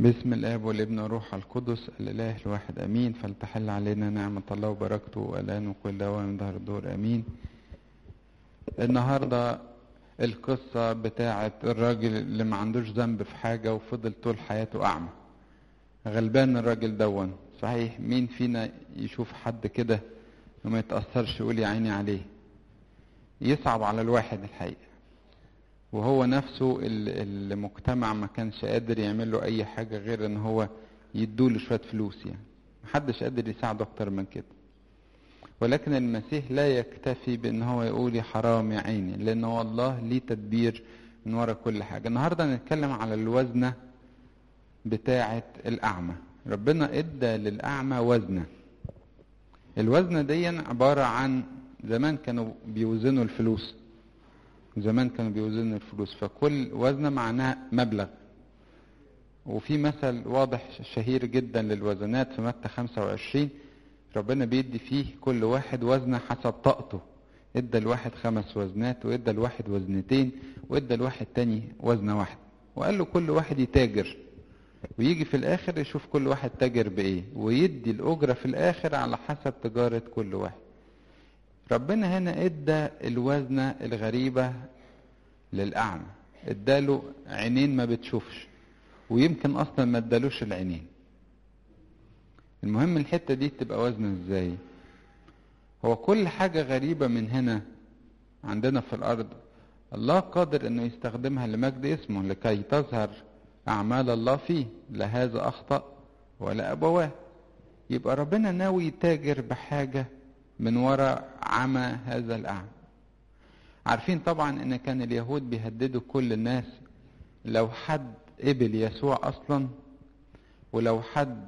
باسم الاب والابن والروح القدس الاله الواحد امين فلتحل علينا نعمه الله وبركته الان وكل دواء من ظهر الدور امين النهارده القصه بتاعه الراجل اللي ما عندوش ذنب في حاجه وفضل طول حياته اعمى غلبان الراجل دون صحيح مين فينا يشوف حد كده وما يتاثرش يقول يا عيني عليه يصعب على الواحد الحقيقه وهو نفسه المجتمع ما كانش قادر يعمل له اي حاجه غير ان هو يدوله شويه فلوس يعني محدش قادر يساعده اكتر من كده ولكن المسيح لا يكتفي بان هو يقول يا حرام يا عيني لان هو الله ليه تدبير من ورا كل حاجه النهارده هنتكلم على الوزنه بتاعه الاعمى ربنا ادى للاعمى وزنه الوزنه دي عباره عن زمان كانوا بيوزنوا الفلوس زمان كانوا بيوزنوا الفلوس فكل وزنة معناها مبلغ وفي مثل واضح شهير جدا للوزنات في متى 25 ربنا بيدي فيه كل واحد وزنة حسب طاقته ادى الواحد خمس وزنات وادى الواحد وزنتين وادى الواحد تاني وزنة واحدة وقال له كل واحد يتاجر ويجي في الاخر يشوف كل واحد تاجر بايه ويدي الاجرة في الاخر على حسب تجارة كل واحد ربنا هنا ادى الوزنة الغريبة للأعمى اداله عينين ما بتشوفش ويمكن اصلا ما ادالوش العينين المهم الحتة دي تبقى وزنة ازاي هو كل حاجة غريبة من هنا عندنا في الارض الله قادر انه يستخدمها لمجد اسمه لكي تظهر اعمال الله فيه لا هذا اخطأ ولا ابواه يبقى ربنا ناوي يتاجر بحاجة من وراء عمى هذا الأعمى عارفين طبعا ان كان اليهود بيهددوا كل الناس لو حد قبل يسوع اصلا ولو حد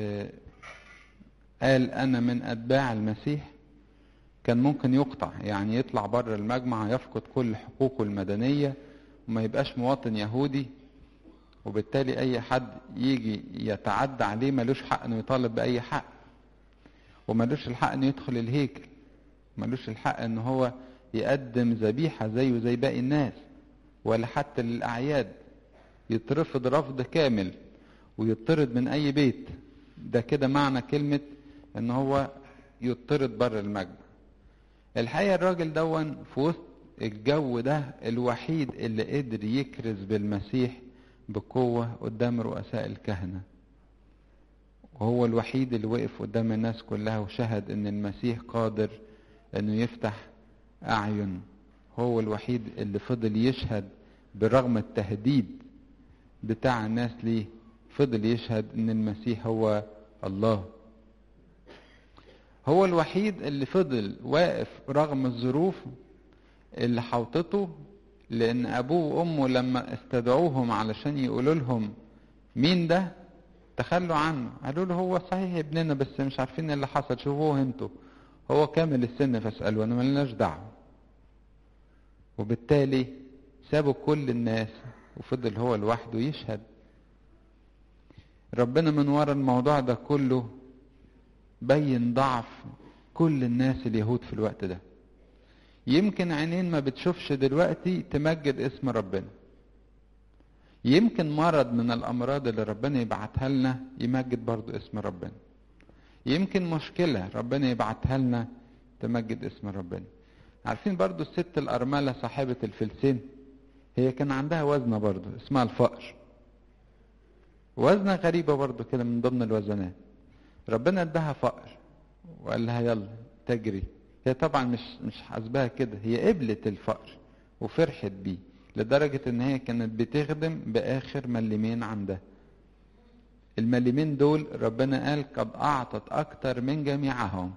قال انا من اتباع المسيح كان ممكن يقطع يعني يطلع بره المجمع يفقد كل حقوقه المدنية وما يبقاش مواطن يهودي وبالتالي اي حد يجي يتعدى عليه ملوش حق انه يطالب باي حق وملوش الحق انه يدخل الهيكل ملوش الحق ان هو يقدم ذبيحة زيه زي باقي الناس ولا حتى للأعياد يترفض رفض كامل ويطرد من أي بيت ده كده معنى كلمة ان هو يطرد بره المجمع الحقيقة الراجل دون في وسط الجو ده الوحيد اللي قدر يكرز بالمسيح بقوة قدام رؤساء الكهنة وهو الوحيد اللي وقف قدام الناس كلها وشهد ان المسيح قادر انه يفتح اعين هو الوحيد اللي فضل يشهد برغم التهديد بتاع الناس ليه فضل يشهد ان المسيح هو الله هو الوحيد اللي فضل واقف رغم الظروف اللي حوطته لان ابوه وامه لما استدعوهم علشان يقولوا لهم مين ده تخلوا عنه قالوا له هو صحيح ابننا بس مش عارفين اللي حصل شوفوه انتوا هو كامل السن فاسألوا انا ملناش دعوة وبالتالي سابوا كل الناس وفضل هو لوحده يشهد ربنا من ورا الموضوع ده كله بين ضعف كل الناس اليهود في الوقت ده يمكن عينين ما بتشوفش دلوقتي تمجد اسم ربنا يمكن مرض من الامراض اللي ربنا يبعتها لنا يمجد برضو اسم ربنا يمكن مشكلة ربنا يبعتها لنا تمجد اسم ربنا عارفين برضو الست الأرملة صاحبة الفلسين هي كان عندها وزنة برضو اسمها الفقر وزنة غريبة برضو كده من ضمن الوزنات ربنا اداها فقر وقال لها يلا تجري هي طبعا مش مش حاسباها كده هي قبلت الفقر وفرحت بيه لدرجة ان هي كانت بتخدم باخر ملمين عندها الملمين دول ربنا قال قد اعطت اكتر من جميعهم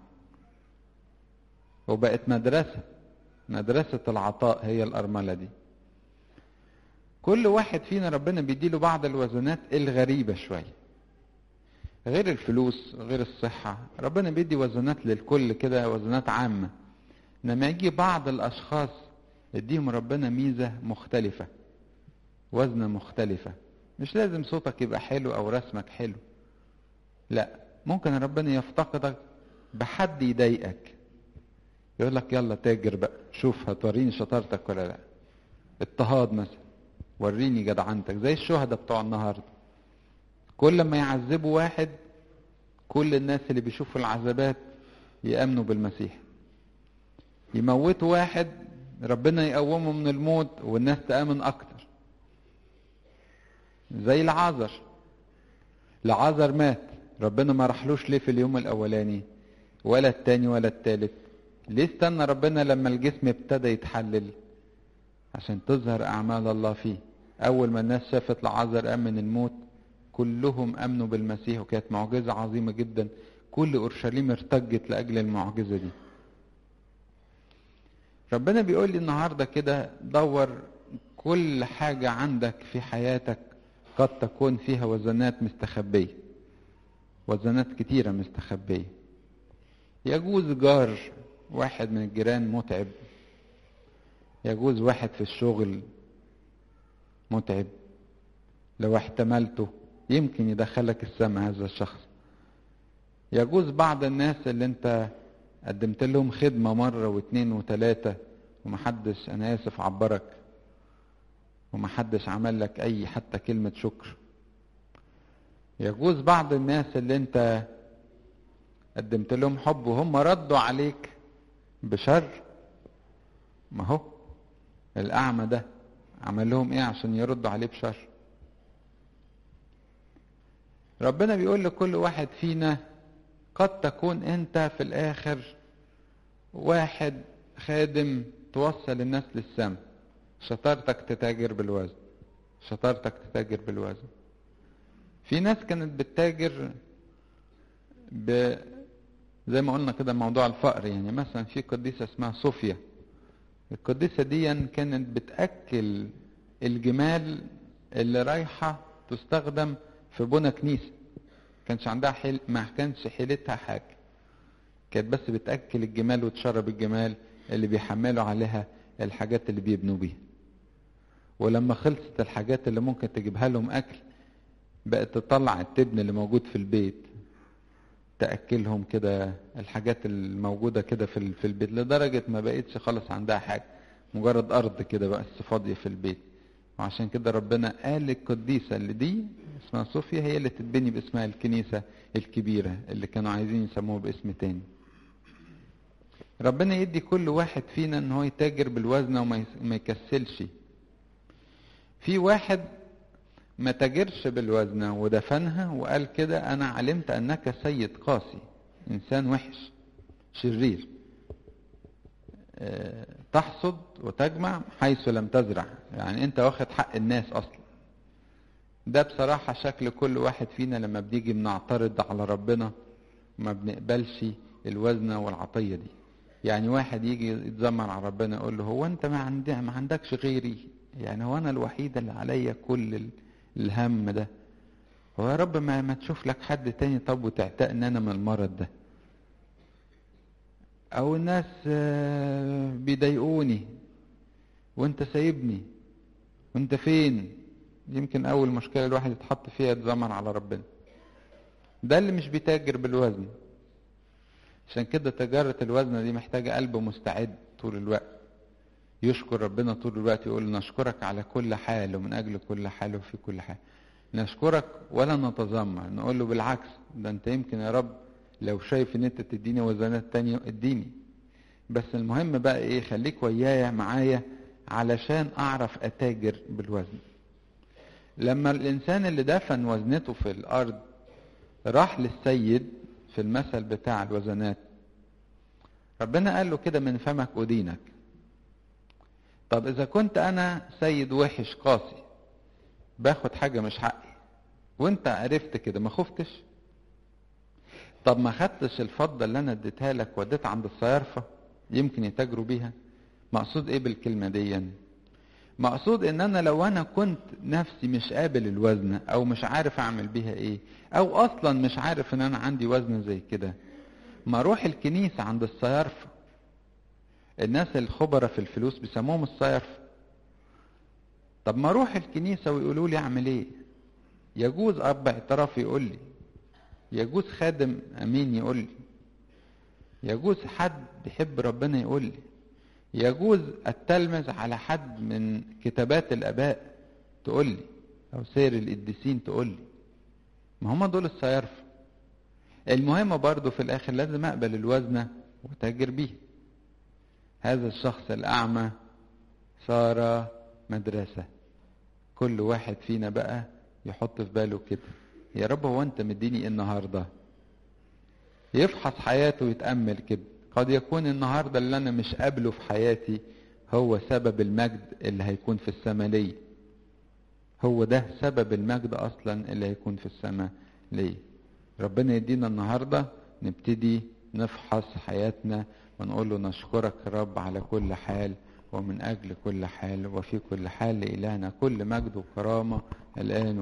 وبقت مدرسة مدرسة العطاء هي الارملة دي كل واحد فينا ربنا بيديله بعض الوزنات الغريبة شوية غير الفلوس غير الصحة ربنا بيدي وزنات للكل كده وزنات عامة لما يجي بعض الاشخاص يديهم ربنا ميزة مختلفة وزنة مختلفة مش لازم صوتك يبقى حلو او رسمك حلو لا ممكن ربنا يفتقدك بحد يضايقك يقول لك يلا تاجر بقى شوف هتوريني شطارتك ولا لا اضطهاد مثلا وريني جدعنتك زي الشهداء بتوع النهارده كل ما يعذبوا واحد كل الناس اللي بيشوفوا العذابات يأمنوا بالمسيح يموتوا واحد ربنا يقومه من الموت والناس تآمن أكتر زي العازر العازر مات ربنا ما راحلوش ليه في اليوم الأولاني ولا التاني ولا التالت ليه استنى ربنا لما الجسم ابتدى يتحلل عشان تظهر أعمال الله فيه أول ما الناس شافت العازر قام من الموت كلهم امنوا بالمسيح وكانت معجزه عظيمه جدا كل اورشليم ارتجت لاجل المعجزه دي ربنا بيقول لي النهارده كده دور كل حاجه عندك في حياتك قد تكون فيها وزنات مستخبيه وزنات كتيره مستخبيه يجوز جار واحد من الجيران متعب يجوز واحد في الشغل متعب لو احتملته يمكن يدخلك السماء هذا الشخص يجوز بعض الناس اللي انت قدمت لهم خدمة مرة واثنين وثلاثة ومحدش انا اسف عبرك ومحدش عمل لك اي حتى كلمة شكر يجوز بعض الناس اللي انت قدمت لهم حب وهم ردوا عليك بشر ما هو الاعمى ده عمل لهم ايه عشان يردوا عليه بشر ربنا بيقول لكل واحد فينا قد تكون انت في الاخر واحد خادم توصل الناس للسماء شطارتك تتاجر بالوزن شطارتك تتاجر بالوزن في ناس كانت بتتاجر ب زي ما قلنا كده موضوع الفقر يعني مثلا في قديسة اسمها صوفيا القديسة دي كانت بتأكل الجمال اللي رايحة تستخدم في بنى كنيسة كانش عندها حيل ما كانش حيلتها حاجة كانت بس بتأكل الجمال وتشرب الجمال اللي بيحملوا عليها الحاجات اللي بيبنوا بيها ولما خلصت الحاجات اللي ممكن تجيبها لهم أكل بقت تطلع التبن اللي موجود في البيت تأكلهم كده الحاجات الموجودة كده في في البيت لدرجة ما بقتش خالص عندها حاجة مجرد أرض كده بس فاضية في البيت وعشان كده ربنا قال للقديسة اللي دي اسمها صوفيا هي اللي تتبني باسمها الكنيسة الكبيرة اللي كانوا عايزين يسموها باسم تاني ربنا يدي كل واحد فينا ان هو يتاجر بالوزن وما يكسلش في واحد ما تاجرش بالوزنة ودفنها وقال كده انا علمت انك سيد قاسي انسان وحش شرير أه تحصد وتجمع حيث لم تزرع يعني انت واخد حق الناس اصلا ده بصراحة شكل كل واحد فينا لما بنيجي بنعترض على ربنا ما بنقبلش الوزنة والعطية دي يعني واحد يجي يتذمر على ربنا يقول له هو انت ما, عندي ما عندكش غيري يعني هو انا الوحيد اللي عليا كل الهم ده هو يا رب ما, ما تشوف لك حد تاني طب وتعتقني انا من المرض ده او الناس بيضايقوني وانت سايبني وانت فين يمكن اول مشكله الواحد يتحط فيها يتذمر على ربنا ده اللي مش بيتاجر بالوزن عشان كده تجارة الوزن دي محتاجة قلب مستعد طول الوقت يشكر ربنا طول الوقت يقول نشكرك على كل حال ومن أجل كل حال وفي كل حال نشكرك ولا نتذمر نقول له بالعكس ده انت يمكن يا رب لو شايف ان انت تديني وزنات تانية اديني بس المهم بقى ايه خليك ويايا معايا علشان اعرف اتاجر بالوزن لما الانسان اللي دفن وزنته في الارض راح للسيد في المثل بتاع الوزنات ربنا قال له كده من فمك أدينك طب إذا كنت أنا سيد وحش قاسي باخد حاجة مش حقي وانت عرفت كده ما خفتش طب ما خدتش الفضة اللي انا اديتها لك وديت عند الصيارفة يمكن يتاجروا بيها مقصود ايه بالكلمة دي مقصود ان انا لو انا كنت نفسي مش قابل الوزن او مش عارف اعمل بيها ايه او اصلا مش عارف ان انا عندي وزن زي كده ما اروح الكنيسة عند الصيارفة الناس الخبرة في الفلوس بيسموهم الصيارفة طب ما اروح الكنيسة ويقولوا لي اعمل ايه يجوز اب اعتراف يقول لي يجوز خادم امين يقول لي يجوز حد بيحب ربنا يقول لي يجوز التلمذ على حد من كتابات الاباء تقول لي او سير القديسين تقول لي ما هم دول الصيارفة المهم برضو في الاخر لازم اقبل الوزنة وتاجر بيه هذا الشخص الاعمى صار مدرسة كل واحد فينا بقى يحط في باله كده يا رب هو انت مديني ايه النهاردة يفحص حياته ويتأمل كده قد يكون النهاردة اللي انا مش قابله في حياتي هو سبب المجد اللي هيكون في السماء ليه هو ده سبب المجد اصلا اللي هيكون في السماء ليه ربنا يدينا النهاردة نبتدي نفحص حياتنا ونقول له نشكرك يا رب على كل حال ومن أجل كل حال وفي كل حال لإلهنا كل مجد وكرامة الآن